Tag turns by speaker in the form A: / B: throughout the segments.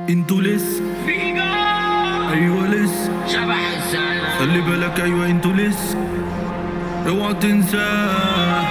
A: انتوا لسه ايوه لسه
B: شبح السنة
A: خلي بالك ايوه انتوا لسه اوعى تنساه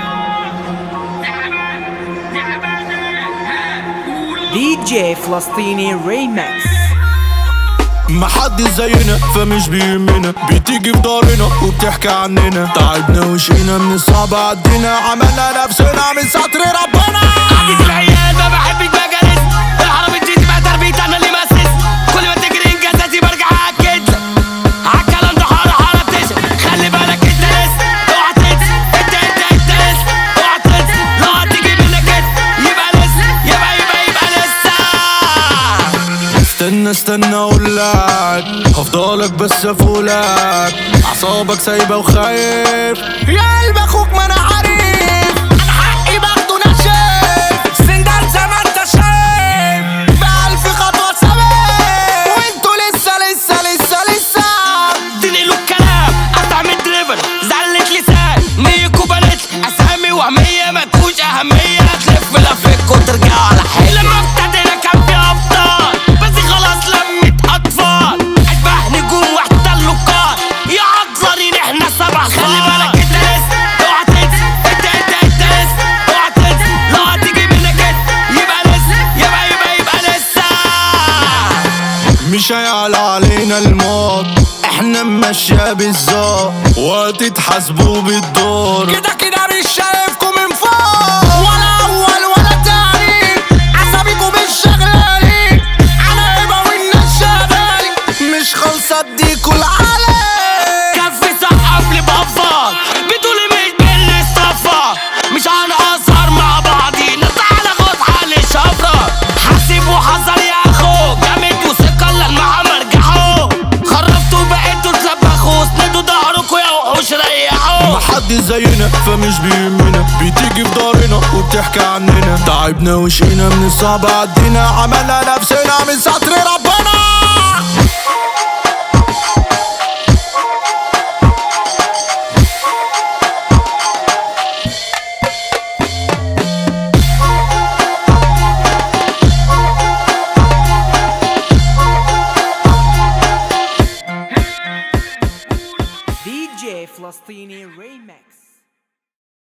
C: دي جي فلسطيني ريماكس
A: محدش زينا فمش بيهمنا بتيجي في دارنا وبتحكي عننا تعبنا وشينا من الصعب عدينا عملنا نفسنا من ستر ربنا
B: عديت العيال ما بحبك بجلس العربي جيتي بقى تربيتي انا اللي مؤسس كل ما تجري انجازاتي برجع اكد عالكلام ده حارة حارة بتشق خلي بالك انت لسه اوعى تنسى انت انت انت لسه اوعى تنسى لو هتيجي منك انت يبقى لسه يبقى يبقى يبقى لسه
A: استنى استنى اقول لك هفضلك بس افولك اعصابك سايبه وخايف يا قلب اخوك ما انا عارف انا حقي باخده نشف سندال زي ما انت شايف بألف خطوه سابق وانتوا لسه لسه لسه لسه
B: اديني له الكلام قطع من دريبل زلت لسان مية كوبالت اسامي وهمية ملكوش اهمية هتلف لفك وترجع على حالي لما ابتدينا كان في ابطال بس خلاص لمت اطفال اشباه نجوم واحتلوا القار يا عطلانين احنا سبع خلي بالك انت لسه اوعى تنسى انت انت انت لسه اوعى تنسى لو هتيجي منك انت يبقى لسه يبقى يبقى يبقى لسه
A: مش هيعلى علينا الموت احنا ماشية بالظبط وهتتحاسبوا بالدور كده كده مش شايفكم من فوق ولا اول ولا تاني عصبيكم مش شغالين انا هبه والناس شغالين مش خالصة اديكوا العالم
B: كف سقف لي بفر بتقولي مش بالاصطفى مش هنقصر مع بعضينا تعالى خد حل الشفرة حاسب وحذر يا اخو جامد وثقة للمع مرجحوا خربتوا بقيتوا تلبخوا اسندوا ظهركوا يا وحوش ريحوا
A: محدش زينا فمش بيهمنا بتيجي في دارنا وبتحكي عننا تعبنا وشينا من الصعب عدينا عملنا نفسنا من ستر ربنا
C: دي جي فلسطيني ريماكس